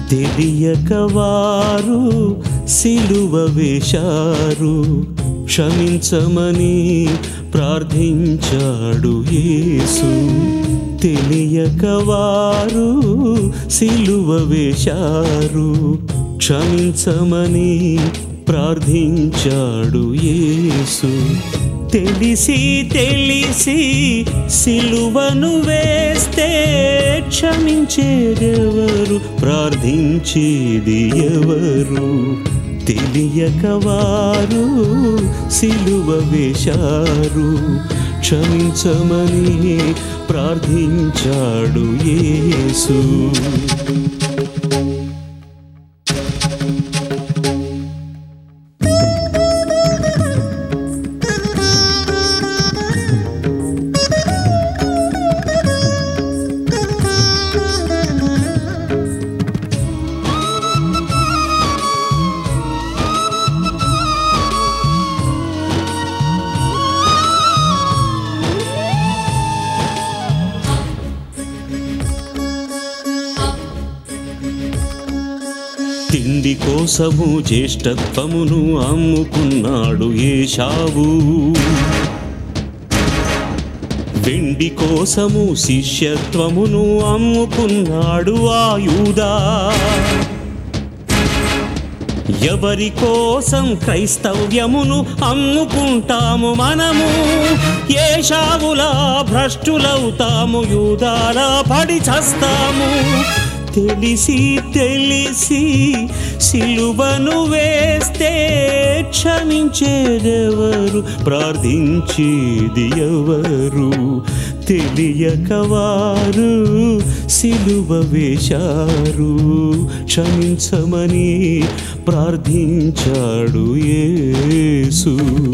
తెలియక వారు సిలువ వేశారు క్షమించమని ప్రార్థించాడు యేసు తెలియక వారు సిలువ వేశారు క్షమించమని ప్రార్థించాడు యేసు తెలిసి తెలిసి సిలువను వేస్తే క్షమించేదెవరు ప్రార్థించేది ఎవరు తెలియక వారు సిలువ వేశారు క్షమించమని ప్రార్థించాడు యేసు తిండి కోసము జ్యేష్ఠత్వమును అమ్ముకున్నాడు ఏషావు వెండి కోసము శిష్యత్వమును అమ్ముకున్నాడు ఆయుదా ఎవరి కోసం క్రైస్తవ్యమును అమ్ముకుంటాము మనము ఏషావులా భ్రష్టులవుతాము యూదాలా పడి చస్తాము తెలిసి తెలిసి సిలువను వేస్తే క్షమించేదెవరు ప్రార్థించేది ఎవరు తెలియక వారు సిలువ వేశారు క్షమించమని ప్రార్థించాడు యేసు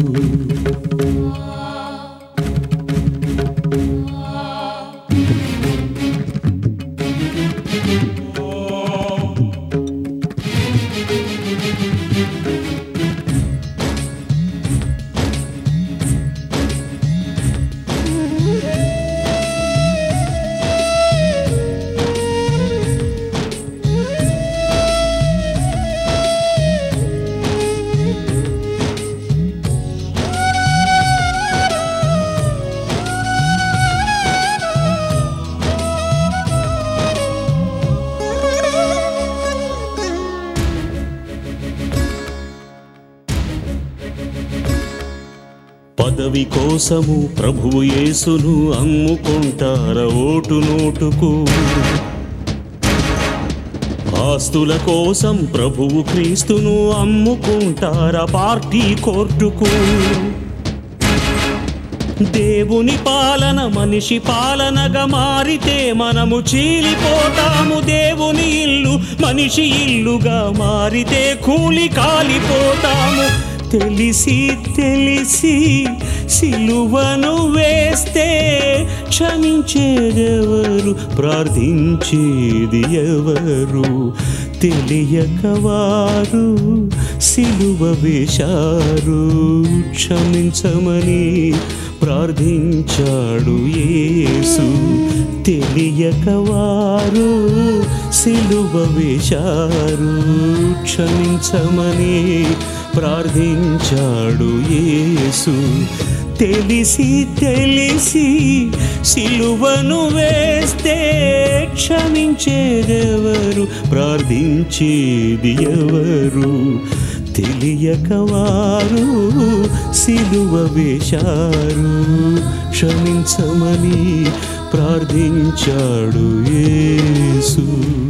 పదవి కోసము ప్రభువు యేసును అమ్ముకుంటార ఓటు నోటుకు ఆస్తుల కోసం ప్రభువు క్రీస్తును అమ్ముకుంటార పార్టీ కోర్టుకు దేవుని పాలన మనిషి పాలనగా మారితే మనము చీలిపోతాము దేవుని ఇల్లు మనిషి ఇల్లుగా మారితే కూలి కాలిపోతాము తెలిసి తెలిసి సిలువను వేస్తే క్షమించేదెవరు ప్రార్థించేది ఎవరు తెలియక వారు సిలువ వేశారు క్షమించమని ప్రార్థించాడు యేసు తెలియక వారు సిలువ వేశారు క్షమించమని ప్రార్థించాడు యేసు తెలిసి తెలిసి సిలువను వేస్తే క్షమించేదెవరు ప్రార్థించేది ఎవరు తెలియక వారు సిలువ వేశారు క్షమించమని ప్రార్థించాడు యేసు